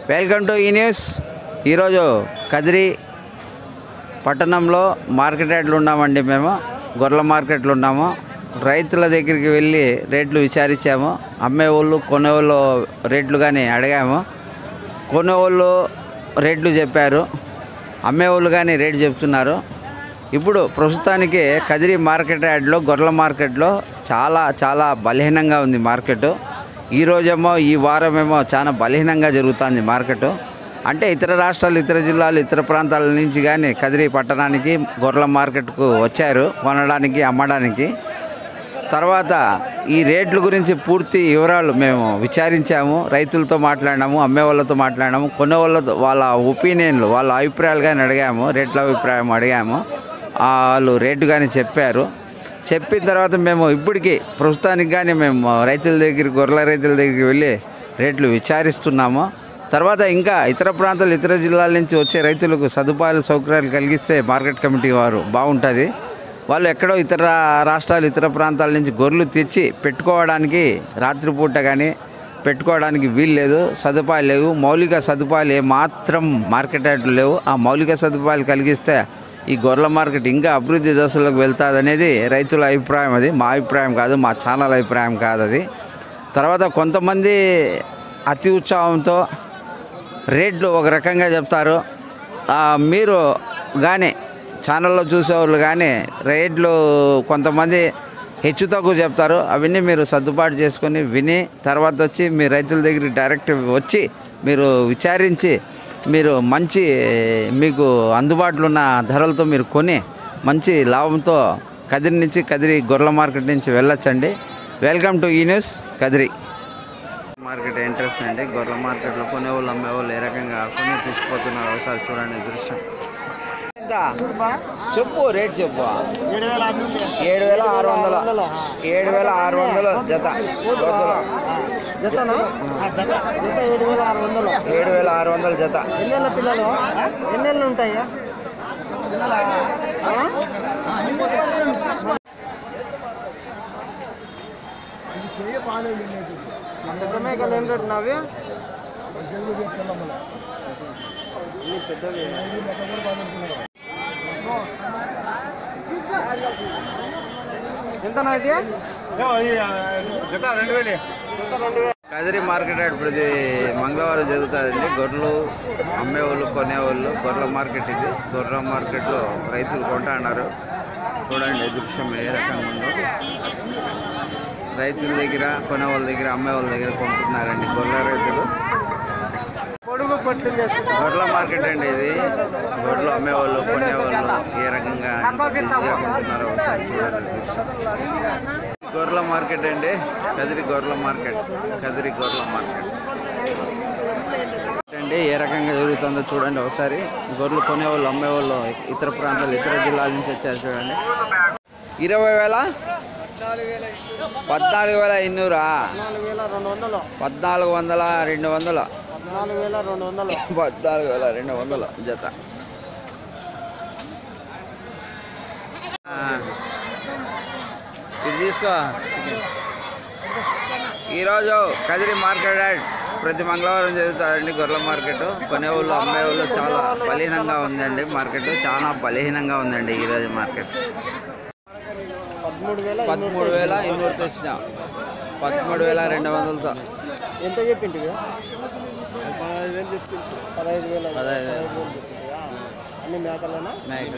Welcome to ఈ news ఈరోజు కదిరి పట్టణంలో మార్కెట్ యార్డ్లు ఉన్నామండి మేము గొర్రెల మార్కెట్లు ఉన్నాము రైతుల దగ్గరికి వెళ్ళి రేట్లు విచారించాము అమ్మేవాళ్ళు కొనేవాళ్ళు రేట్లు కానీ అడిగాము కొనేవాళ్ళు రేట్లు చెప్పారు అమ్మేవాళ్ళు కానీ రేటు చెప్తున్నారు ఇప్పుడు ప్రస్తుతానికి కదిరి మార్కెట్ యార్డ్లో గొర్రెల మార్కెట్లో చాలా చాలా బలహీనంగా ఉంది మార్కెట్ ఈ రోజేమో ఈ వారమేమో చాలా బలహీనంగా జరుగుతుంది మార్కెట్ అంటే ఇతర రాష్ట్రాలు ఇతర జిల్లాలు ఇతర ప్రాంతాల నుంచి కానీ కదిరి పట్టణానికి గొర్రెల మార్కెట్కు వచ్చారు కొనడానికి అమ్మడానికి తర్వాత ఈ రేట్ల గురించి పూర్తి వివరాలు మేము విచారించాము రైతులతో మాట్లాడినాము అమ్మే వాళ్ళతో మాట్లాడినాము కొనే వాళ్ళతో వాళ్ళ ఒపీనియన్లు వాళ్ళ అభిప్రాయాలు కానీ అడిగాము రేట్ల అభిప్రాయం అడిగాము ఆ వాళ్ళు రేటు కానీ చెప్పారు చెప్పిన తర్వాత మేము ఇప్పటికీ ప్రస్తుతానికి కానీ మేము రైతుల దగ్గరికి గొర్రెల రైతుల దగ్గరికి వెళ్ళి రేట్లు విచారిస్తున్నాము తర్వాత ఇంకా ఇతర ప్రాంతాలు ఇతర జిల్లాల నుంచి వచ్చే రైతులకు సదుపాయాలు సౌకర్యాలు కలిగిస్తే మార్కెట్ కమిటీ వారు బాగుంటుంది వాళ్ళు ఎక్కడో ఇతర రాష్ట్రాలు ఇతర ప్రాంతాల నుంచి గొర్రెలు తెచ్చి పెట్టుకోవడానికి రాత్రిపూట కానీ పెట్టుకోవడానికి వీలు లేదు సదుపాయాలు లేవు మౌలిక సదుపాయాలు ఏమాత్రం మార్కెట్ యార్డ్లు లేవు ఆ మౌలిక సదుపాయాలు కలిగిస్తే ఈ గొర్రెల మార్కెట్ ఇంకా అభివృద్ధి దశలోకి వెళ్తుంది అనేది రైతుల అభిప్రాయం అది మా అభిప్రాయం కాదు మా ఛానల్ అభిప్రాయం కాదు అది తర్వాత కొంతమంది అతి ఉత్సాహంతో రేట్లు ఒక రకంగా చెప్తారు ఆ, మీరు కానీ ఛానల్లో చూసేవాళ్ళు కానీ రేట్లు కొంతమంది హెచ్చు తక్కువ చెప్తారు అవన్నీ మీరు సర్దుబాటు చేసుకొని విని తర్వాత వచ్చి మీ రైతుల దగ్గరికి డైరెక్ట్ వచ్చి మీరు విచారించి మీరు మంచి మీకు అందుబాటులో ఉన్న ధరలతో మీరు కొని మంచి లాభంతో కదిరి నుంచి కదిరి గొర్రెల మార్కెట్ నుంచి వెళ్ళొచ్చండి వెల్కమ్ టు ఈ న్యూస్ కదిరి మార్కెట్ ఎంట్రెన్స్ అండి గొర్రెల మార్కెట్లో కొనేవాళ్ళు అమ్మేవాళ్ళు ఏ రకంగా కొని తీసుకుపోతున్నారు ఒకసారి చూడండి దృశ్యం ఎంత చెప్పు రేట్ చెప్పు ఏడు వేల ఆరు వందలు ఏడు వేల ఆరు వందలు జత కోతులు జతనా జత జత ఏడు వేల ఆరు వందలు ఏడు వేల ఆరు వందలు జత ఎన్నెళ్ళ పిల్లలు ఎన్నెళ్ళు ఉంటాయా ఆ? పెద్ద మేకలు ఏం రేటు నావి ఇవి పెద్దవి ఎంత నాది జత రెండు వేలు కదిరి మార్కెట్ యార్డ్ ప్రతి మంగళవారం జరుగుతుందండి గొర్రెలు అమ్మేవాళ్ళు కొనేవాళ్ళు గొర్రెల మార్కెట్ ఇది గొర్రెల మార్కెట్లో రైతులు కొంటున్నారు చూడండి దృశ్యం ఏ రకంగా ఉందో రైతుల దగ్గర కొనేవాళ్ళ దగ్గర అమ్మేవాళ్ళ దగ్గర కొంటున్నారండి గొర్రెల రైతులు పొడుగు పట్లు చేసుకుంటాం గొర్రెల మార్కెట్ అండి ఇది గొర్రెలు అమ్మేవాళ్ళు కొనేవాళ్ళు ఏ రకంగా ఎంత బిజీగా కొంటున్నారో ఒకసారి చూడండి దృశ్యం. గొర్రెల మార్కెట్ అండి కదిరి గొర్రెల మార్కెట్ కదిరి గొర్రెల మార్కెట్ అండి ఏ రకంగా జరుగుతుందో చూడండి ఒకసారి గొర్రెలు కొనేవాళ్ళు అమ్మేవాళ్ళు ఇతర ప్రాంతాలు ఇతర జిల్లాల నుంచి వచ్చారు చూడండి ఇరవై వేల పద్నాలుగు వేల ఎన్నూరా నాలుగు వేల రెండు వందలు పద్నాలుగు వందల రెండు వందలు నాలుగు వేల రెండు వందలు పద్నాలుగు వేల రెండు వందలు జత ఆ. ఇది తీసుకో ఈరోజు కదిరి మార్కెట్ యార్డ్ ప్రతి మంగళవారం జరుగుతుందండి గొర్రెల మార్కెట్ కొనేవాళ్ళు అమ్మేవాళ్ళు చాలా బలహీనంగా ఉందండి మార్కెట్ చాలా బలహీనంగా ఉందండి ఈరోజు మార్కెట్ పదమూడు వేల పదమూడు వేల ఇన్నూరు తెచ్చిన పదమూడు వేల రెండు వందలతో ఎంత చెప్పింటివి పదహైదు వేలు చెప్పింది పదహైదు వేలు పదహైదు వేలు. వేలు చెప్పింటివా? అన్ని మేకలేనా మేక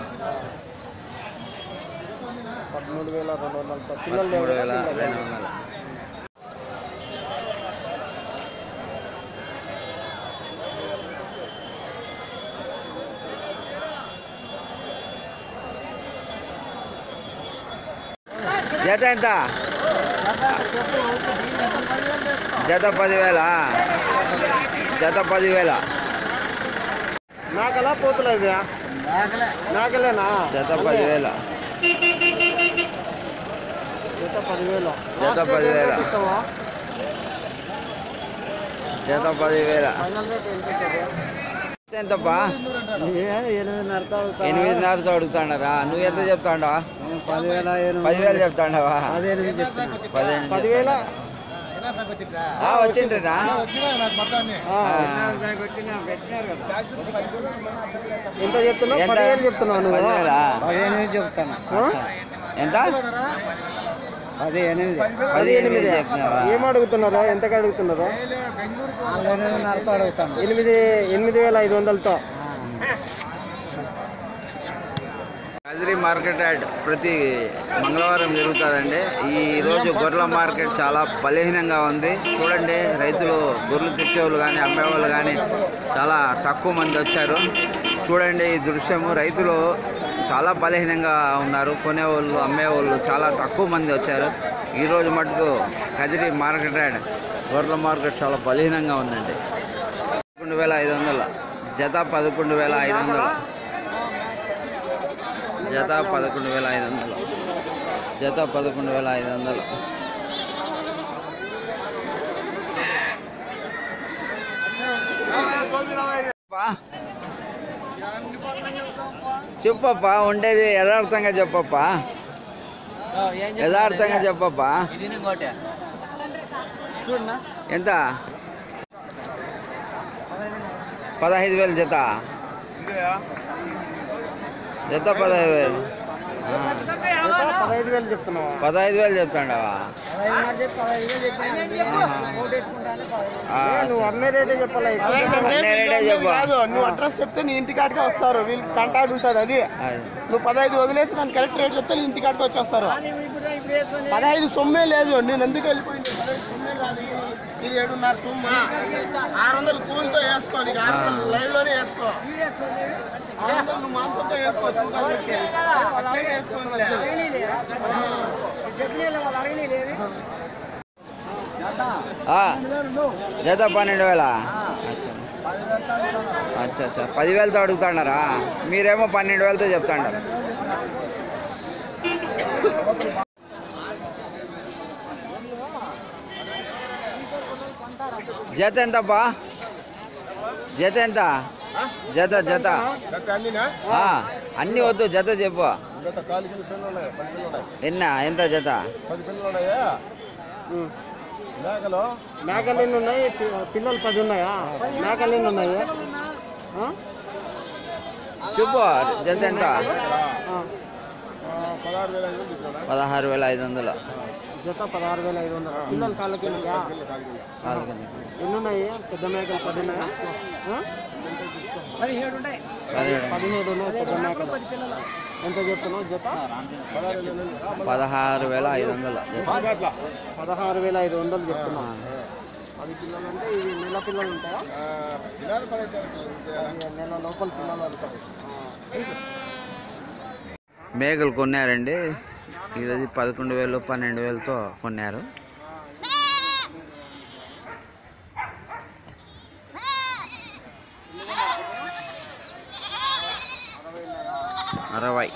పదమూడు వేల రెండు వందలతో పిల్లలు పదమూడు వేల లేవా? రెండు వందలు జత ఎంత జత పదివేల జత పదివేల మేకలా పోతులు ఇవి మేకలేనా జత పదివేల జత పదివేలు జత పదివేల. ఇస్తావా? జత పదివేల ఫైనల్ రేట్ ఎంత ఇస్తుంది? ఎంతప్పా ఏ, ఎనిమిదిన్నరతో అవుతా. ఎనిమిదిన్నరతో అడుగుతాడారా నువ్వు ఎంత చెప్తాడా పదివేల ఎనిమిది పదివేలు చెప్తాడావా పదిహేను చెప్తున్నా పదిహేను పదివేల ఆ, వచ్చిండ్రా ఎంత చెప్తున్నావు ఎంత? పదివేలు చెప్తున్నావు నువ్వు పదివేలా పదిహేను చెప్తాను అచ్చా. ఎంత పది ఎనిమిది పది ఎనిమిది చెప్పినావా ఏం అడుగుతున్నారా ఎంతకు అడుగుతున్నారా ఎనిమిదిన్నరతో అడుగుతాను ఎనిమిది ఎనిమిది వేల ఐదు వందలతో కదిరి మార్కెట్ యార్డ్ ప్రతి మంగళవారం జరుగుతుందండి ఈ రోజు గొర్రెల మార్కెట్ చాలా బలహీనంగా ఉంది చూడండి రైతులు గొర్రెలు తెచ్చేవాళ్ళు కానీ అమ్మేవాళ్ళు కానీ చాలా తక్కువ మంది వచ్చారు చూడండి ఈ దృశ్యము రైతులు చాలా బలహీనంగా ఉన్నారు కొనేవాళ్ళు అమ్మేవాళ్ళు చాలా తక్కువ మంది వచ్చారు ఈ రోజు మటుకు కదిరి మార్కెట్ యార్డ్ గొర్రెల మార్కెట్ చాలా బలహీనంగా ఉందండి పదకొండు వేల ఐదు వందలు జత పదకొండు వేల ఐదు వందలు జత పదకొండు వేల ఐదు వందలు జత పదకొండు వేల ఐదు వందలు అప్పా. చెప్పప్పా ఉండేది యథార్థంగా చెప్పప్పా యథార్థంగా చెప్పప్పా ఎంత పదహైదు వేలు జత జత పదహైదు వేలు ఆ, పదహైదు వేలు చెప్తున్నావా పదహైదు వేలు చెప్తాండవా నువ్వు అమ్మే రేటే చెప్పాలా అన్నీ రేటే చెప్పు కాదు నువ్వు అడ్రస్ చెప్తే నీ ఇంటికాడికే వస్తారు వీళ్ళకి కాంటాక్ట్ ఉంటుంది అది అది. నువ్వు పదహైదు వదిలేసి దాని కరెక్ట్ రేట్ చెప్తే నీ ఇంటికాడికి వచ్చేస్తారు పదహైదు సొమ్మే లేదు నేను ఎందుకు వెళ్ళిపోయింది పదహైదు సొమ్మే కాదు ఇది- ఇది ఏడున్నర సొమ్ము ఆరు వందలు కూలితో వేసుకో నీకు ఆరు వందలు లైవ్ లోనే వేసుకో ఆరు వందలు నువ్వు మాంసంతో వేసుకో తూకాలు పెట్టి. అట్లే వేసుకోనిలే. ఆ, జత పన్నెండు వేల అచ్చా అచ్చా అచ్చా పదివేలతో అడుగుతాడారా మీరేమో పన్నెండు వేలతో చెప్తాడారు జత ఎంతప్పా జత ఎంత జత జత జత అన్నీనా? ఆ, అన్నీ వద్దు జత చెప్పు జత కాలు కింద పిల్లలు ఉన్నాయి పది పిల్లలు ఉన్నాయి ఎన్న ఎంత జత పది పిల్లలు ఉన్నాయా మేకలు మేకలు ఎన్ని ఉన్నాయి పి- పిల్లలు పది ఉన్నాయా మేకలు ఎన్ని ఉన్నాయి ఆ? చెప్పు జత ఎంత ఆ. ఆ, పదహారు వేల ఐదు వందలు తీసుకున్నా పదహారు వేల ఐదు వందలు జత పదహారు వేల ఐదు వందలు పిల్లలు కాళ్ళకి ఉన్నాయా కాలు కింద. ఎన్ని ఉన్నాయి పెద్ద మేకలు పది ఉన్నాయా ఆ? పదిహేడు పదిహేడు ఉన్నాయి పెద్ద మేకలు ఎంత చెప్తున్నావు జత పదహారు వేల ఐదు వందలు అట్లా పదహారు వేల ఐదు వందలు చెప్తున్నావు పది పిల్లలు అంటే ఇవి నెల పిల్లలు ఉంటాయా పిల్లలు పదహైదు ఇవి నెల లోపల పిల్లలు ఉంటాయి మేకలు కొన్నారండి ఈరోజు పదకొండు వేలు పన్నెండు వేలతో కొన్నారు అరవై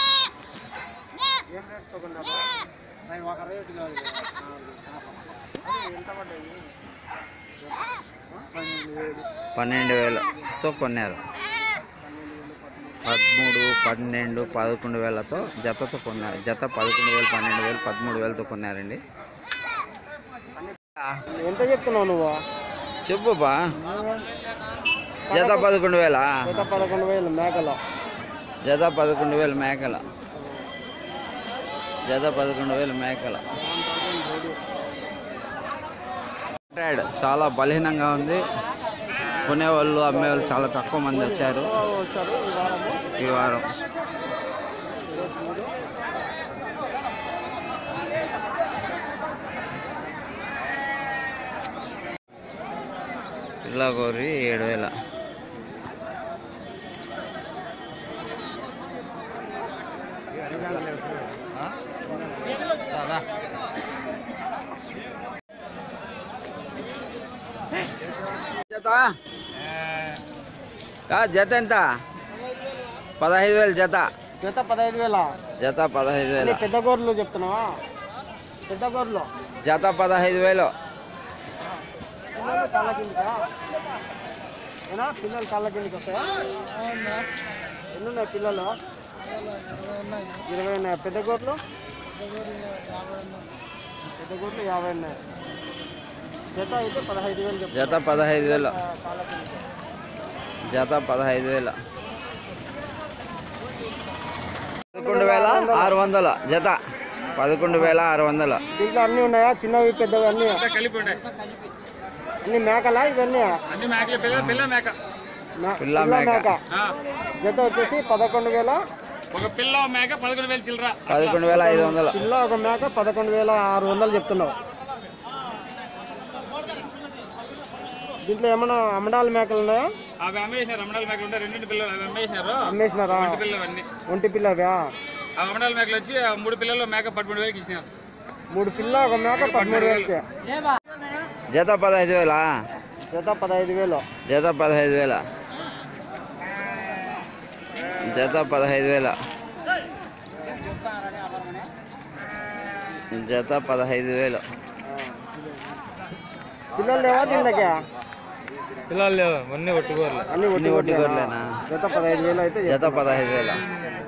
పన్నెండు వేలతో కొన్నారు పదమూడు పన్నెండు పదకొండు వేలతో జతతో కొన్నారు జత పదకొండు వేలు పన్నెండు వేలు పదమూడు వేలతో కొన్నారండి ఎంత చెప్తున్నావు నువ్వు చెప్పు బా జత పదకొండు వేల జత పదకొండు వేలు మేకలు జత పదకొండు వేలు మేకల జత పదకొండు వేలు మేకల రేట్ చాలా బలహీనంగా ఉంది కొనేవాళ్ళు అమ్మేవాళ్ళు చాలా తక్కువ మంది వచ్చారు వచ్చారు ఈ వారము ఈ వారం పిల్ల గోరి ఏడు వేల జత కా జత ఎంత పదహైదు వేలు జత జత పదహైదు వేల జత పదహైదు వేలు పెద్ద గోర్లు చెప్తున్నావా పెద్ద గోర్లు జత పదహైదు వేలు పిల్లలు కాళ్ళ కిందకా ఏనా పిల్లలు కాళ్ళ కిందకి వస్తాయా ఎన్ని ఉన్నాయి పిల్లలు ఇరవై ఉన్నాయి పెద్ద గోర్లు పెద్ద గోర్లు యాభై ఉన్నాయి జత అయితే పదహైదు వేలు చెప్తాను జత పదహైదు వేలు జత పదహైదు వేలు పదకొండు వేల ఆరు వందలు జత పదకొండు వేల ఆరు వందలు దీంట్లో అన్నీ ఉన్నాయా చిన్నవి పెద్దవి అన్నీ కలిపి ఉంటాయి అన్ని మేకలా ఇవన్నీ అన్ని మేకలే పిల్ల పిల్ల మేక మే- పిల్ల పిల్ల మేక. ఆ, జత వచ్చేసి పదకొండు వేల ఒక పిల్ల ఒక మేక పదకొండు వేలు చిల్లర పదకొండు వేల ఐదు వందలు పిల్ల ఒక మేక పదకొండు వేల ఆరు వందలు చెప్తున్నావు దీంట్లో ఏమైనా అమ్మడాల మేకలు ఉన్నాయా అవి అమ్మేసినారు అమ్మడాల మేకలు ఉంటాయి రెండు పిల్లలు అవి అమ్మేసినారు అమ్మేసినారా రెండు పిల్లలు అన్ని ఒంటి పిల్లవ్యా ఆ అమ్మడాల మేకలు వచ్చి ఆ మూడు పిల్లలు మేక పదమూడు వేలకి ఇచ్చినారు మూడు పిల్ల ఒక మేక పదమూడు వేలకి జత పదహైదు వేలా జత పదహైదు వేలు జత పదహైదు వేల జత పదహైదు వేల జత పదహైదు వేలు పిల్లలు లేవా దీనికి పిల్లలు లేవు అన్నీ ఒట్టుకోరు అన్ని అన్ని ఒట్టి ఒట్టి గొర్రెలేనా జత పదహైదు వేలు అయితే జత పదహైదు వేల